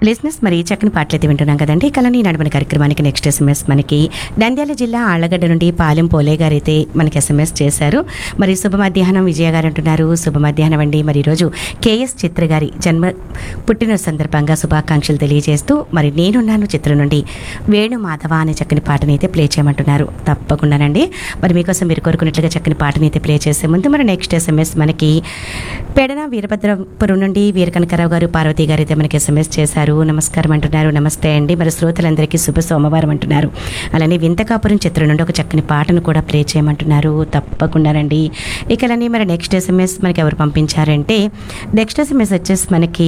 లిజినెస్ మరి చక్కని పాటలు అయితే వింటున్నాం కదండి కలని నడమని కార్యక్రమానికి నెక్స్ట్ ఎస్ఎంఎస్ మనకి నంద్యాల జిల్లా ఆళ్లగడ్డ నుండి పాలెం పోలే గారు అయితే మనకి ఎస్ఎంఎస్ చేశారు మరి శుభ మధ్యాహ్నం విజయ గారు అంటున్నారు శుభ మధ్యాహ్నం అండి మరి ఈరోజు కేఎస్ చిత్ర గారి జన్మ పుట్టిన సందర్భంగా శుభాకాంక్షలు తెలియజేస్తూ మరి నేనున్నాను చిత్రం నుండి వేణు మాధవ అనే చక్కని పాటని అయితే ప్లే చేయమంటున్నారు తప్పకుండానండి మరి మీకోసం మీరు కోరుకున్నట్లుగా చక్కని పాటని అయితే ప్లే చేసే ముందు మరి నెక్స్ట్ ఎస్ఎంఎస్ మనకి పెడన వీరభద్రపురం నుండి వీరకనకరావు గారు పార్వతి గారు అయితే మనకి ఎస్ఎంఎస్ చేశారు నమస్కారం అంటున్నారు నమస్తే అండి మరి శ్రోతలందరికీ శుభ సోమవారం అంటున్నారు అలానే వింతకాపురం చిత్రం నుండి ఒక చక్కని పాటను కూడా ప్లే చేయమంటున్నారు తప్పకుండానండి ఇక అలానే మరి నెక్స్ట్ ఎస్ఎంఎస్ మనకి ఎవరు పంపించారంటే నెక్స్ట్ ఎస్ఎంఎస్ వచ్చేసి మనకి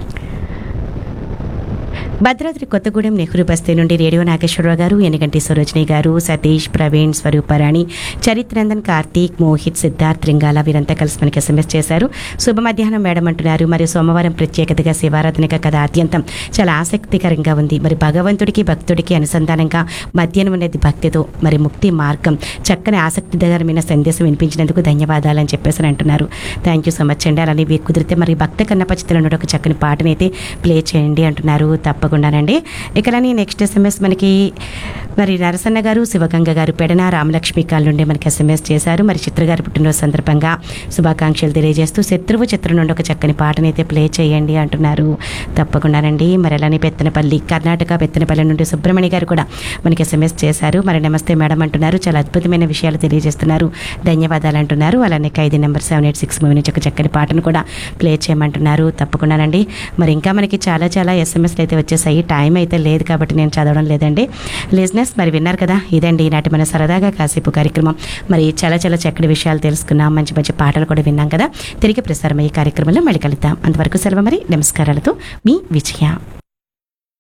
భద్రాద్రి కొత్తగూడెం నెహ్రూ బస్తీ నుండి రేడియో నాగేశ్వరరావు గారు ఎనగంటి సరోజిని గారు సతీష్ ప్రవీణ్ స్వరూపరాణి చరిత్రందన్ కార్తీక్ మోహిత్ సిద్ధార్థ్ రింగాల వీరంతా కలిసి మనకి ఎస్ఎంఎస్ చేశారు శుభ మధ్యాహ్నం మేడం అంటున్నారు మరి సోమవారం ప్రత్యేకతగా శివారాధనక కథ ఆద్యంతం చాలా ఆసక్తికరంగా ఉంది మరి భగవంతుడికి భక్తుడికి అనుసంధానంగా మధ్యాహ్నం అనేది భక్తితో మరి ముక్తి మార్గం చక్కని ఆసక్తికరమైన సందేశం వినిపించినందుకు ధన్యవాదాలు అని చెప్పేసి అని అంటున్నారు థ్యాంక్ యూ సో మచ్ అండి అలానే వీరు కుదిరితే మరి భక్త కన్నపచితలో నుండి ఒక చక్కని పాటని అయితే ప్లే చేయండి అంటున్నారు తప్పకుండానండి ఇకలని నెక్స్ట్ ఎస్ఎంఎస్ మనకి మరి నరసన్న గారు శివగంగ గారు పెడన రామలక్ష్మి కాల్ నుండి మనకి ఎస్ఎంఎస్ చేశారు మరి చిత్ర గారి పుట్టినరోజు సందర్భంగా శుభాకాంక్షలు తెలియజేస్తూ శత్రువు చిత్రం నుండి ఒక చక్కని పాటని అయితే ప్లే చేయండి అంటున్నారు తప్పకుండానండి మరి అలానే పెత్తనపల్లి కర్ణాటక పెత్తనపల్లి నుండి సుబ్రహ్మణ్య గారు కూడా మనకి ఎస్ఎంఎస్ చేశారు మరి నమస్తే మేడం అంటున్నారు చాలా అద్భుతమైన విషయాలు తెలియజేస్తున్నారు ధన్యవాదాలు అంటున్నారు అలానే Khaidi number seven eight six movie నుంచి ఒక చక్కని పాటను కూడా ప్లే చేయమంటున్నారు తప్పకుండానండి మరి ఇంకా మనకి చాలా చాలా ఎస్ఎంఎస్లు అయితే వచ్చేసాయి టైం అయితే లేదు కాబట్టి నేను చదవడం లేదండి లిజినెస్ మరి విన్నారు కదా ఇదండి ఈనాటి మన సరదాగా కాసేపు కార్యక్రమం మరి చాలా చాలా చక్కటి విషయాలు తెలుసుకున్నాం మంచి మంచి పాటలు కూడా విన్నాం కదా తిరిగి ప్రసారం అయ్యే కార్యక్రమంలో మళ్ళీ కలుద్దాం అంతవరకు సెలవు మరి నమస్కారాలతో మీ విజయ